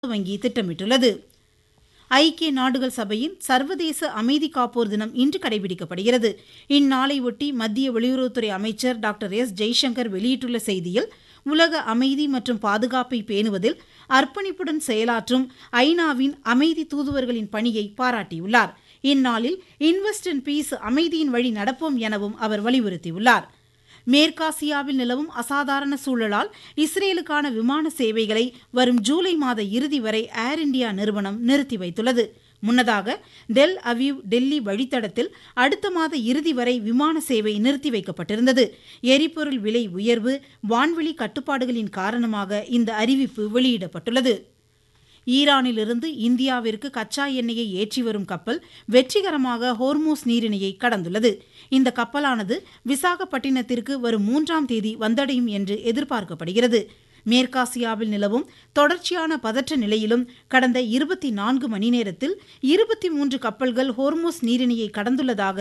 வங்கி திட்டமிட்டுள்ளது ஐக்கிய நாடுகள் சபையின் சர்வதேச அமைதி காப்போர் தினம் இன்று கடைபிடிக்கப்படுகிறது இந்நாளையொட்டி மத்திய வெளியுறவுத்துறை அமைச்சர் டாக்டர் எஸ் ஜெய்சங்கர் வெளியிட்டுள்ள செய்தியில் உலக அமைதி மற்றும் பாதுகாப்பை பேணுவதில் அர்ப்பணிப்புடன் செயலாற்றும் ஐநாவின் அமைதி தூதுவர்களின் பணியை பாராட்டியுள்ளார் இந்நாளில் இன்வெஸ்ட் இன் பீஸ் அமைதியின் வழி நடப்போம் எனவும் அவர் வலியுறுத்தியுள்ளார் மேற்காசியாவில் நிலவும் அசாதாரண சூழலால் இஸ்ரேலுக்கான விமான சேவைகளை வரும் ஜூலை மாத இறுதி வரை ஏர் இண்டியா நிறுவனம் நிறுத்தி வைத்துள்ளது முன்னதாக டெல் அவீவ் டெல்லி வழித்தடத்தில் அடுத்த மாத இறுதி வரை விமான சேவை நிறுத்தி வைக்கப்பட்டிருந்தது எரிபொருள் விலை உயர்வு வான்வெளி கட்டுப்பாடுகளின் காரணமாக இந்த அறிவிப்பு வெளியிடப்பட்டுள்ளது ஈரானிலிருந்து இந்தியாவிற்கு கச்சா எண்ணெயை ஏற்றி வரும் கப்பல் வெற்றிகரமாக ஹோர்மூஸ் நீரிணையை கடந்துள்ளது இந்த கப்பலானது விசாகப்பட்டினத்திற்கு வரும் மூன்றாம் தேதி வந்தடையும் என்று எதிர்பார்க்கப்படுகிறது மேற்காசியாவில் நிலவும் தொடர்ச்சியான பதற்ற நிலையிலும் கடந்த இருபத்தி நான்கு மணி நேரத்தில் இருபத்தி மூன்று கப்பல்கள் ஹோர்மோஸ் நீரிணையை கடந்துள்ளதாக